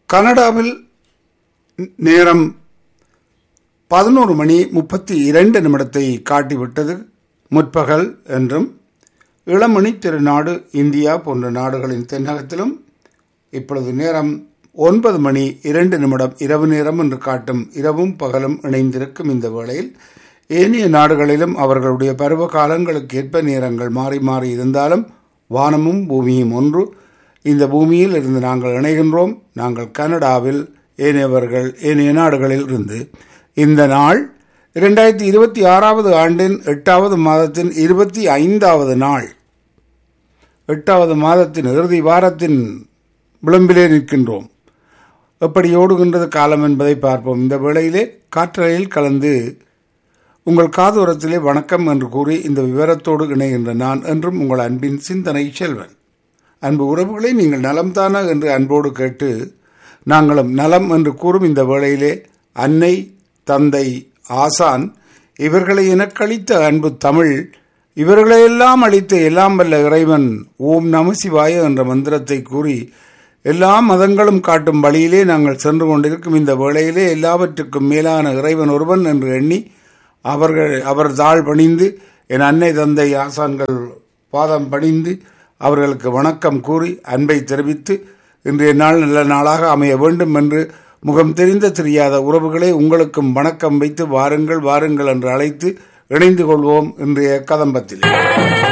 கனடாவில் நேரம் பதினோரு மணி முப்பத்தி இரண்டு நிமிடத்தை காட்டிவிட்டது முற்பகல் என்றும் இளமணி திருநாடு இந்தியா போன்ற நாடுகளின் தென்னகத்திலும் இப்பொழுது நேரம் ஒன்பது மணி இரண்டு நிமிடம் இரவு நேரம் என்று காட்டும் இரவும் பகலும் இணைந்திருக்கும் இந்த வேளையில் ஏனைய நாடுகளிலும் அவர்களுடைய பருவ காலங்களுக்கு ஏற்ப நேரங்கள் மாறி மாறி இருந்தாலும் வானமும் பூமியும் ஒன்று இந்த பூமியில் இருந்து நாங்கள் இணைகின்றோம் நாங்கள் கனடாவில் ஏனையவர்கள் ஏனைய நாடுகளில் இருந்து இந்த நாள் இரண்டாயிரத்தி இருபத்தி ஆறாவது ஆண்டின் எட்டாவது மாதத்தின் இருபத்தி ஐந்தாவது நாள் எட்டாவது மாதத்தின் இறுதி வாரத்தின் விளிம்பிலே நிற்கின்றோம் எப்படி ஓடுகின்றது காலம் என்பதை பார்ப்போம் இந்த வேளையிலே காற்றலையில் கலந்து உங்கள் காதோரத்திலே வணக்கம் என்று கூறி இந்த விவரத்தோடு இணைகின்ற நான் என்றும் உங்கள் அன்பின் சிந்தனை செல்வன் அன்பு உறவுகளை நீங்கள் நலம்தானா என்று அன்போடு கேட்டு நாங்களும் நலம் என்று கூறும் இந்த வேளையிலே அன்னை தந்தை ஆசான் இவர்களை எனக்களித்த அன்பு தமிழ் இவர்களையெல்லாம் அளித்த எல்லாம் வல்ல இறைவன் ஓம் நம சிவாய என்ற மந்திரத்தை கூறி எல்லா மதங்களும் காட்டும் வழியிலே நாங்கள் சென்று கொண்டிருக்கும் இந்த வேளையிலே எல்லாவற்றுக்கும் மேலான இறைவன் ஒருவன் என்று எண்ணி அவர்கள் அவர் தாழ் பணிந்து என் அன்னை தந்தை ஆசான்கள் பாதம் பணிந்து அவர்களுக்கு வணக்கம் கூறி அன்பை தெரிவித்து இன்றைய நாள் நல்ல நாளாக அமைய வேண்டும் என்று முகம் தெரிந்த தெரியாத உறவுகளை உங்களுக்கும் வணக்கம் வைத்து வாருங்கள் வாருங்கள் என்று அழைத்து இணைந்து கொள்வோம் இன்றைய கதம்பத்தில்